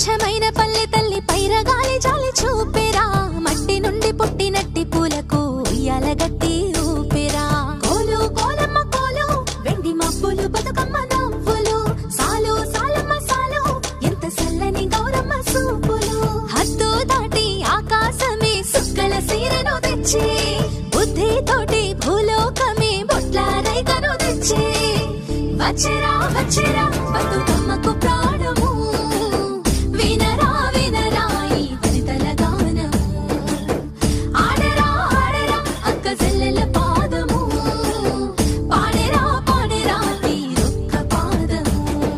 స్వచ్ఛమైన పల్లె తల్లి పైరగాలి జాలి చూపెరా మట్టి నుండి పుట్టినట్టి పూలకు ఉయ్యాలగట్టి ఊపిరా కోలు కోలమ్మ కోలు వెండి మబ్బులు బతుకమ్మ నవ్వులు సాలు సాలమ్మ సాలు ఎంత సల్లని గౌరమ్మ సూపులు హద్దు దాటి ఆకాశమే సుక్కల సీరను తెచ్చి బుద్ధి తోటి భూలోకమే బొట్ల రైకను తెచ్చి వచ్చరా వచ్చరా బతుకమ్మకు ప్రాణము వినరా వినరా ఈ వనితల గానము ఆడరా ఆడరా అక్క చెల్లెల పాదము పాడెరా పాడెరా తీరొక్క పాదము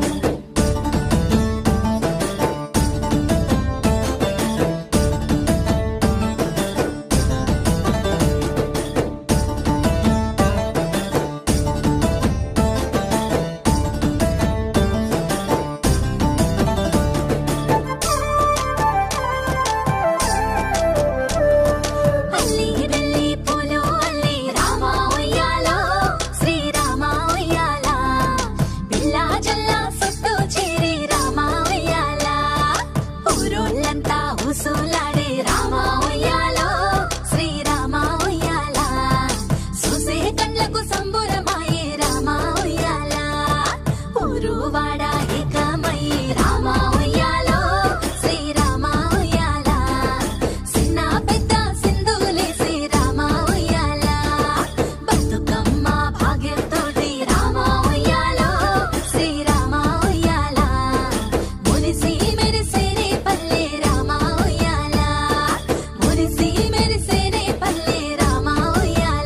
అల్లి రెల్లి పూలు అల్లి రామ ఉయ్యాలో శ్రీరామ ఉయ్యాల పిల్ల జల్ల సుట్టు చేరి రామ ఉయ్యాల ఊరోళ్ళంతా ఉసులాడే రామ ఉయ్యాలో శ్రీరామ ఉయ్యాల చూసే కళ్ళకు సంబురమాయే రామ ఉయ్యాల ఊరు వాడ ఏకమై రామ ఉయ్యాలో శ్రీరామ ఉయ్యాల చిన్న పెద్ద సింధులేసి రామ ఉయ్యాల బతుకమ్మ భాగ్యంతోటి రామ ఉయ్యాలో శ్రీరామ ఉయ్యాల మురిసి మెరిసేనే పల్లె రామ ఉయ్యాల మురిసి మెరిసేనే పల్లె రామ ఉయ్యాల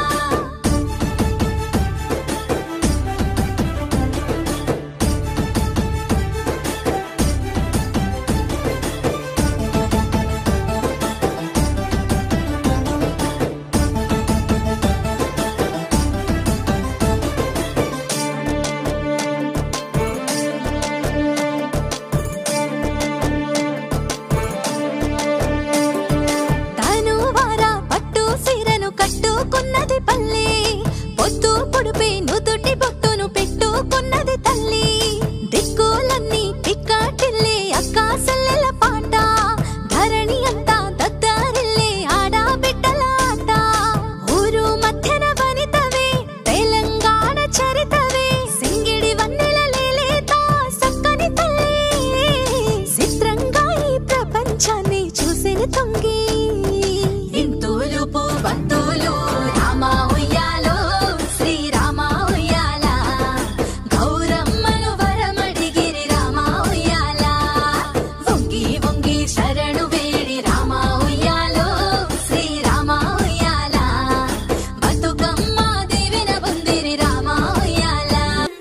తనువార పట్టు సీరను కట్టుకున్నది పల్లె పొద్దు పొడుపే నుదుటి బొట్టును పెట్టుకున్నది తల్లి దిక్కులన్నీ పిక్కటిల్లే అక్క సెల్లెల పాట ధరణి అంతా దద్దరిల్లే ఆడబిడ్డల ఆట ఊరు మధ్యన వనితవే తెలంగాణ చరితవే సింగిడి వన్నెల లేలేత సక్కని తల్లి చిత్రంగా ఈ ప్రపంచాన్ని చూసిన తొంగి ఇంతులు బంతులు రామ ఉయ్యాలో శ్రీరామ ఉయ్యాల గౌరమ్మను వరమడిగిరి రామ ఉయ్యాల వంగి వంగి శరణు వేడి రామ ఉయ్యాలో శ్రీరామ ఉయ్యాల బతుకమ్మ దేవిన బుందిరి రామ ఉయ్యాల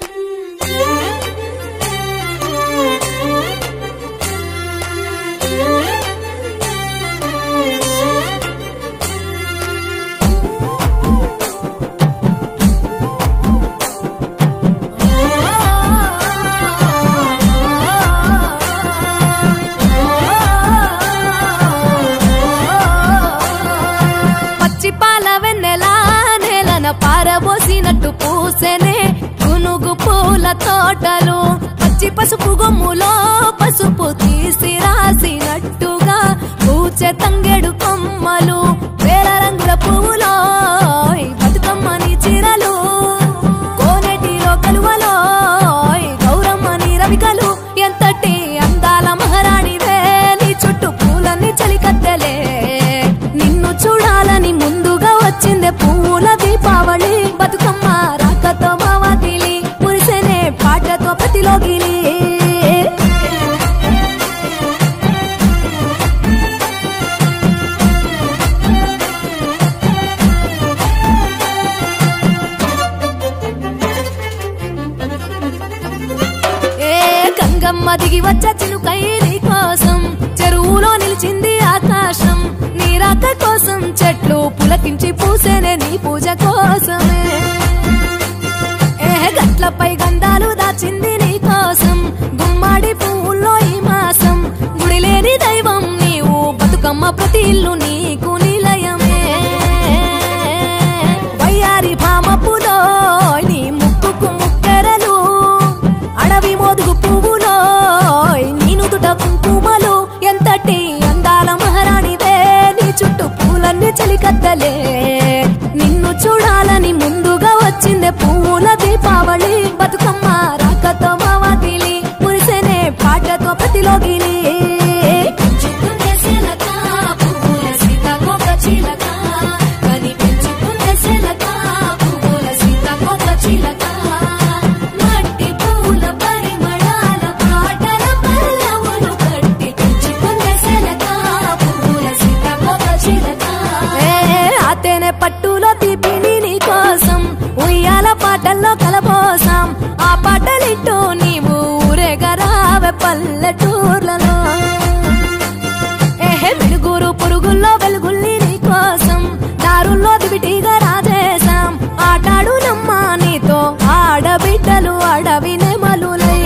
పచ్చి పాల వెన్నెలా నేలన పారబోసినట్టు పూసెనే గునుగు పూల తోటలు పచ్చి పసుపు గొమ్ములో పసుపు తీసి రాసినట్టుగా పూచె తంగెడు కొమ్మలు వేల రంగుల పువ్వులో ఈ బతుకమ్మని చీరలు కోనేటిలో కలువలో ఈ గౌరమ్మని రవికలు ఎంతటి అందాల మహారాణివే నీ చుట్టూ పూలన్నీ చలికత్తెలే నిన్ను చూడాలని ముందుగా వచ్చిందే పువ్వుల దీపావళి బతుకమ్మ రాకతో మావాతిలి మురిసెనే పాటతో ప్రతిలోగిలి ఏ గంగమ్మ దిగి వచ్చ చిలుకై నీ కోసం చెరువులో నిలిచింది ఆకాశం నీ రాక కోసం చెట్లు పులకించి పూసేనే నీ పూజ కోసమే ఏ గట్లపై గంధాలు దాచింది నీ కోసం గుమ్మాడి పువ్వుల్లో ఈ మాసం గుడి లేని దైవం నీవు బతుకమ్మ ప్రతి ఇల్లు నీకు నిలయమే వయ్యారి భామపులో నీ ముక్కుకు ముక్కెరలు అడవి మోదుగు పువ్వులో నీ నుదుట కుంకుమ చెలికత్తలే నిన్ను చూడాలని ముందుగా వచ్చిందే పువ్వుల దీపావళి బతుకమ్మ రాకతో మావాతిలి మురిసెనే పాటతో ప్రతిలోగిలి పెంచుకునే శిలక, పువ్వుల సీతాకోక చిలక. కనిపించుకునే శిలక, పువ్వుల సీతాకోక చిలక. మట్టి పూల పరిమళాల పాటల పల్లవులు కట్టి పెంచుకునే శిలక, పువ్వుల సీతాకోక చిలక. ఏ, ఆ తేనె పట్టులో తీపిని నీ కోసం ఉయ్యాల పాటల్లో కలబోసాం ఆ పాటలిట్టు నీవు ఊరేగరావే పల్లెటూర్లలో ఏహే మిడుగురు పురుగుల్లో వెలుగుల్ని నీ కోసం దారుల్లో దివిటిగా రాజేశాం ఆటాడు నమ్మ నీతో ఆడబిడ్డలు అడవి నెమలులై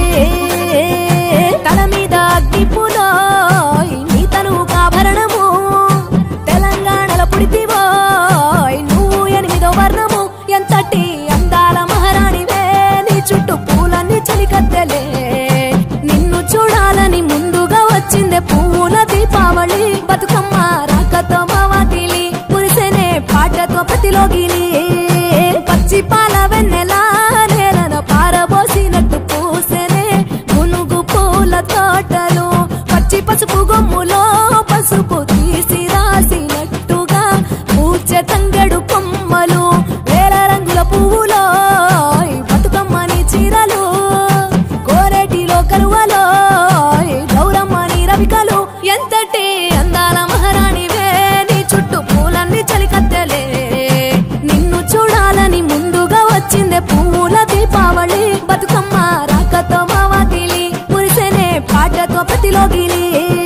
తల మీద అగ్గిపులో నీ తను కాభరణము తెలంగాణలో పుడితివో నువ్వు ఎనిమిదో వర్ణము ఎంతటి అందాల మహారాణివే నీ చుట్టూ పూలన్నీ చలికత్తెలే నిన్ను చూడాలని ముందుగా వచ్చిందే పువ్వుల దీపావళి బతుకమ్మ రాకతో మావాతిలి మురిసెనే పాటతో ప్రతిలోగిలి పచ్చి పాల వెన్నెలా నేలను పారబోసినట్టు పూసెనే మునుగు పూల తోటలు పచ్చి పసుపు గొమ్ములో పసుపు తీసి రాసినట్టుగా పూచె తంగెడు కొమ్మలు వేల రంగుల పువ్వులో బతుకమ్మని చీరలు కోరేటిలో కలువలో గౌరమ్మని రవికలు ఎంతటి అందాల మహారాణివే నీ చుట్టూ పూలన్నీ చలికత్తెలే నిన్ను చూడాలని ముందుగా వచ్చిందే పువ్వుల దీపావళి బతుకమ్మ రాకతో మావాతిలి మురిసెనే పాటతో ప్రతిలోగిలి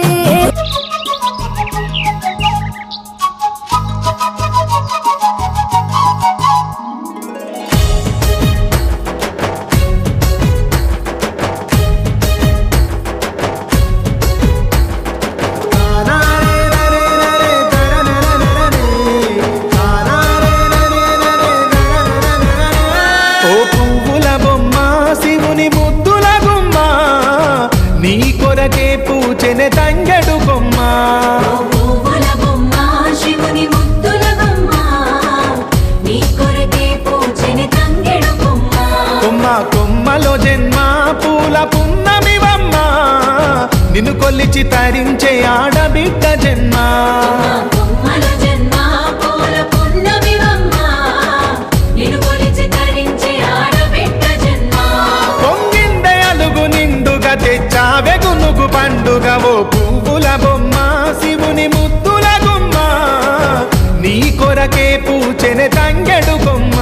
ఓ పువ్వుల బొమ్మ శివుని ముద్దుల గుమ్మ నీ కొరకే పూచెనె తంగెడు కొమ్మ పువ్వుల బొమ్మ శివుని ముద్దుల బొమ్మ నీ కొరకే పూజని తంగెడు బొమ్మ కొమ్మ కొమ్మలో జన్మ పూల పున్నమివమ్మ నిన్ను కొల్లిచి తరించే ఆడబిడ్డ జన్మ బొమ్మల జన్మ పూల పున్నమివమ్మ నిన్ను కొలిచి తరించి ఆడబిడ్డ జన్మ పొంగిందే అలుగు నిండుగా తెచ్చావె గునుగు పండుగ ఓ పువ్వుల బొమ్మ శివుని ముద్దుల గుమ్మ నీ కొరకే పూచెనె తంగెడు కొమ్మ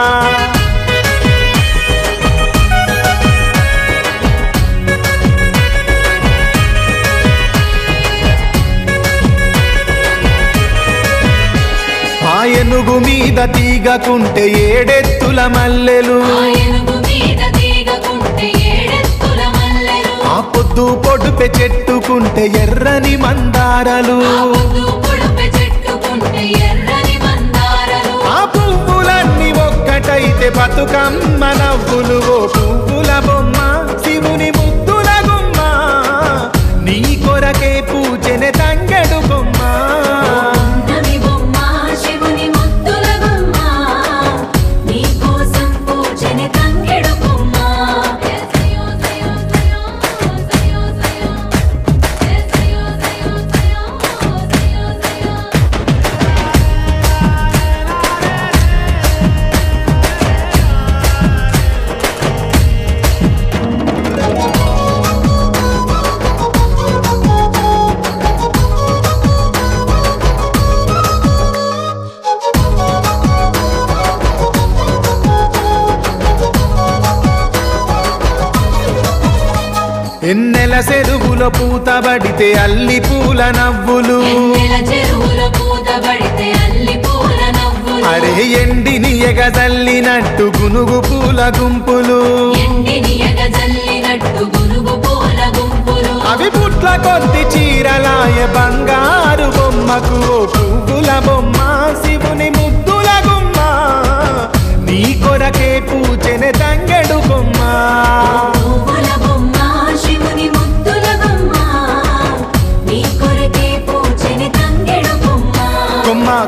ఆ ఏనుగు మీద తీగకుంటే ఏడెత్తుల మల్లెలు ఆయనకు మీద తీగకుంటే ఏడెత్తుల మల్లెలు ఆ పొద్దు పొడుపె చెట్టుకుంటే ఎర్రని మందారలు ఆ పొద్దు పొడుపు చెట్టుకుంటే ఎర్రని మందారలు ఆ పువ్వులన్నీ ఒక్కటైతే బతుకమ్మ నవ్వులు ఓ పువ్వుల బొమ్మ శివుని ముద్దుల గుమ్మ నీ కొరకే పూజెనె తంగెడు బొమ్మ నవి బొమ్మ శివుని ముద్దుల బొమ్మ నీ కోసం పూజని తంగెడు బొమ్మ సయో సయో సయో సయో సయో సయో సయో సయో సయో ఎన్నెల చెరువులో పూతబడితే అల్లి పూల నవ్వులు ఎన్నెల చెరువులో పూతబడితే అల్లి పూల నవ్వులు అరే ఎండిని ఎగజల్లినట్టు గునుగు పూల గుంపులు ఎండిని ఎగజల్లినట్టు గురుగు పూల గుంపులు అవి పుట్ల కొద్ది చీరలాయ బంగారు బొమ్మకు ఓ పువ్వుల బొమ్మ శివుని ముద్దుల గుమ్మ నీ కొరకే పూచెనె తంగెడు బొమ్మ పువ్వుల బొమ్మ శివుని ముద్దుల బొమ్మ నీ కొరకే పూజని తంగెడు బొమ్మ కొమ్మ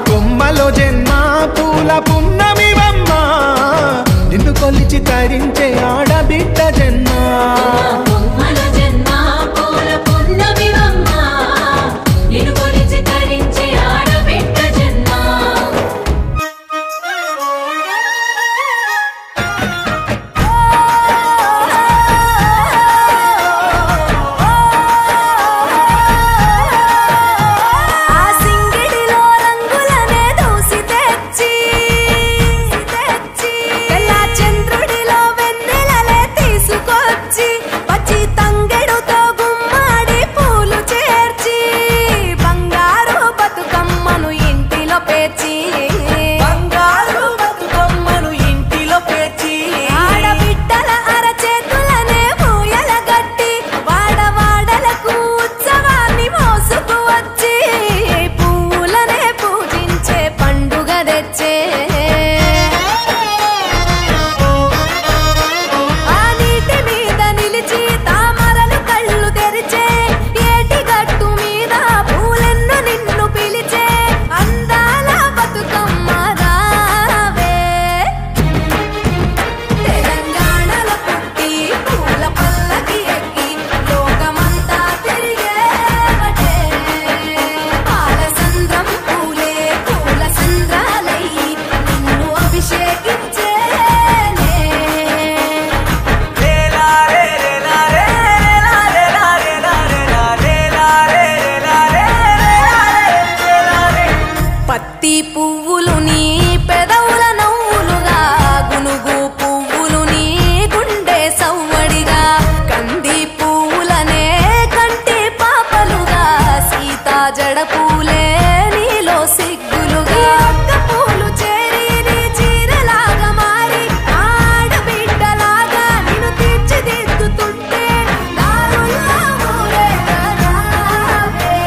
జడ పూలే నీలో సిగ్గులుగా ఒక్క పూలు చేరి నీ చీరలాగా మారి ఆడబిడ్డలాగా నిన్ను తీర్చిదిద్దుతుంటే దారుల్లో ఊరేగరావే.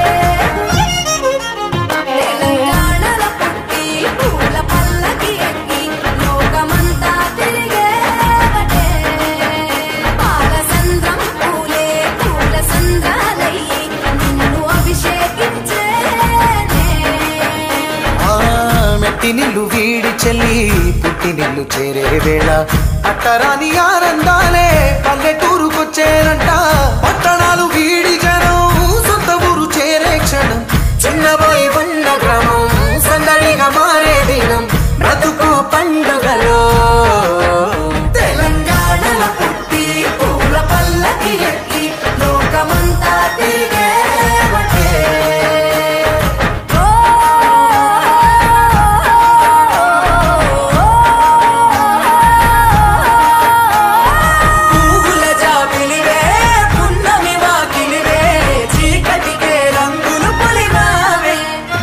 తెలంగాణలో పుట్టి పూల పల్లకి ఎక్కి లోకమంతా తిరిగేవటే. పాలసంద్రం పూలే పూల సంద్రాలయ్యి నిన్ను అభిషేకించేనే ఆ మెట్టి నిల్లు వీడి చెల్లి పుట్టి నిల్లు చేరే వేళ అట్టరాని ఆనందాలే పల్లెటూరుకొచ్చేనంట పట్టణాలు వీడి జనం సొంత ఊరు చేరే క్షణం చిన్నబోయి బండ గ్రామం సందడిగా మారే దినం బ్రతుకు పండుగలో తెలంగాణలో పుట్టి పూల పల్లకి ఎక్కి లోకమంతా తిరిగేవటే. ఓ పువ్వుల జాబిలివే పున్నమి వాకిలివే చీకటికే రంగులు పొలిమావే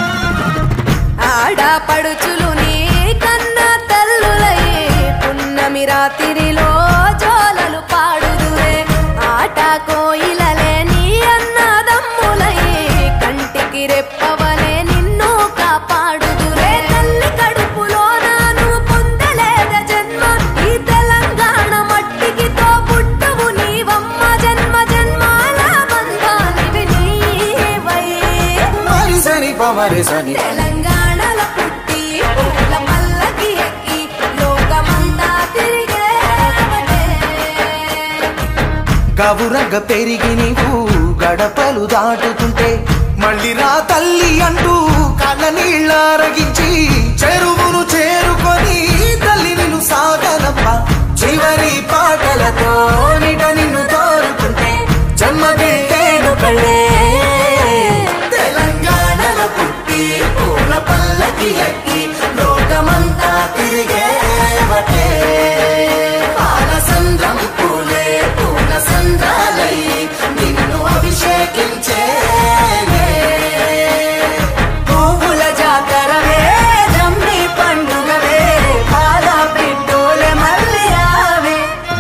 ఆడపడుచులు నీ కన్న తల్లులయ్యే పున్నమి రాత్రిలో జోలలు పాడుదురే ఆట కోయిలలే నీ అన్నదమ్ములయ్యే కంటికి రెప్పవలే నిన్ను కాపాడుదురే తల్లి కడుపులో నాను పొందలేద జన్మ ఈ తెలంగాణ మట్టికి తో పుట్టవు నీవమ్మ జన్మ జన్మాల బంధానివి నీవై మరి సని పమరి సని తెలంగాణలో పుట్టి పూల పల్లకి ఎక్కి లోకమంతా తిరిగేవటే. గవురగ పెరిగి నీవు గడపలు దాటుతుంటే మళ్ళీ రా తల్లి అంటూ కళ్ళ నీళ్ళ రగించి చెరువును చేరుకొని తల్లి నిన్ను సాగనప్ప చివరి పాటలతో నిట నిన్ను కోరుకుంటే జన్మదిట్టేను కళ్ళే తెలంగాణలో పుట్టి పూల పల్లకి ఎక్కి లోకమంతా తిరిగేవటే పాలసంద్రం పూలే పూల సంద్రాలై నిన్ను అభిషేకించేనే పువ్వుల జాతరవే జమ్మి పండుగవే పాల పిట్టోలే మళ్ళీ రావే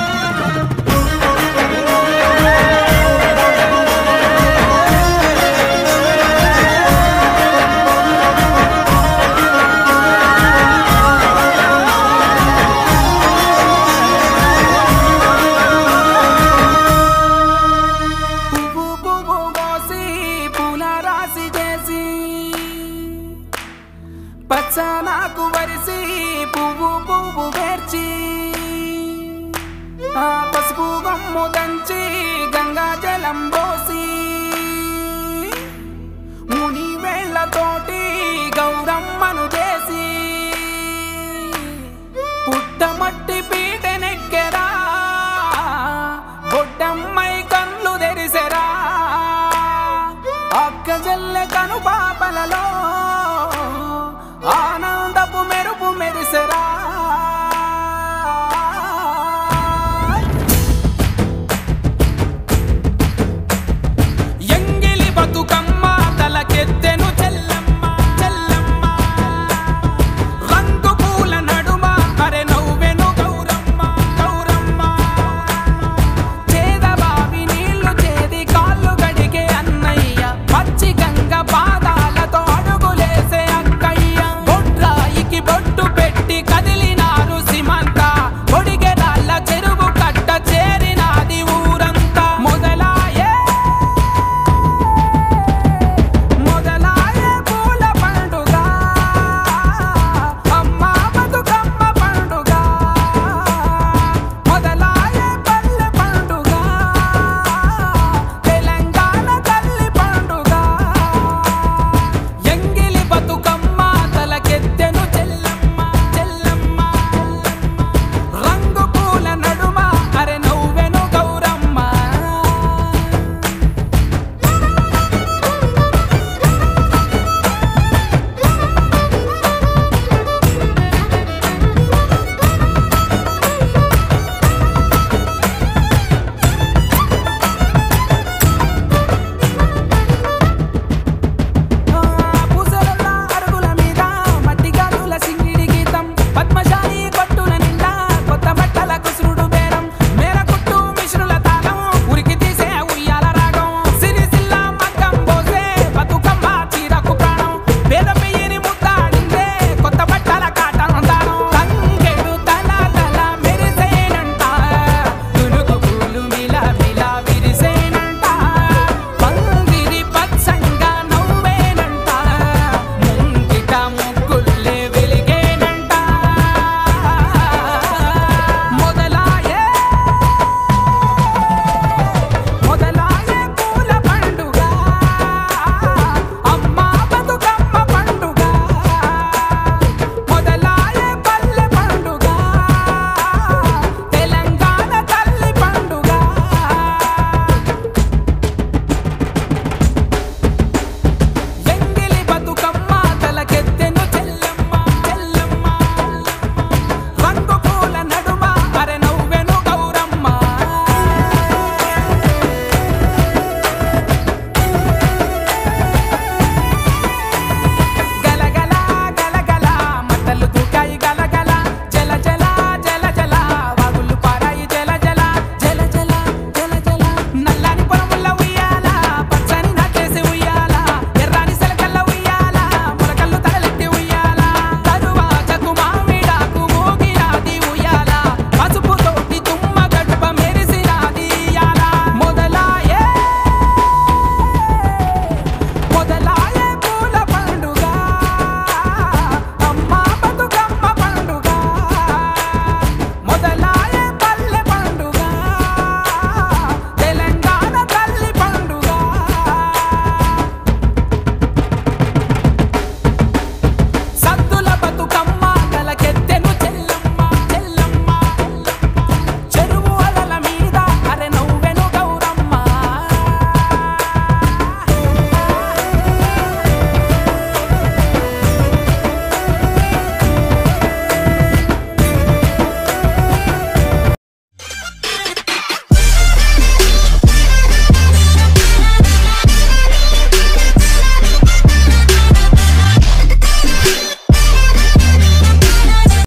పువ్వు పువ్వు కోసి పూల రాసి చేసి పచ్చ నాకు వరిసి పువ్వు పువ్వు పేర్చి ఆ పసుపు గమ్ము దంచి గంగా జలం పోసి ముని వేళ్ళతోటి గౌరమ్మను చేసి పుట్టమట్టి పీటనెక్కెరా బొడ్డమ్మై కన్లు తెరిసెరా అక్క జల్లె కను పాపలలో ఆనందపు మెరుపు మెరిసెరా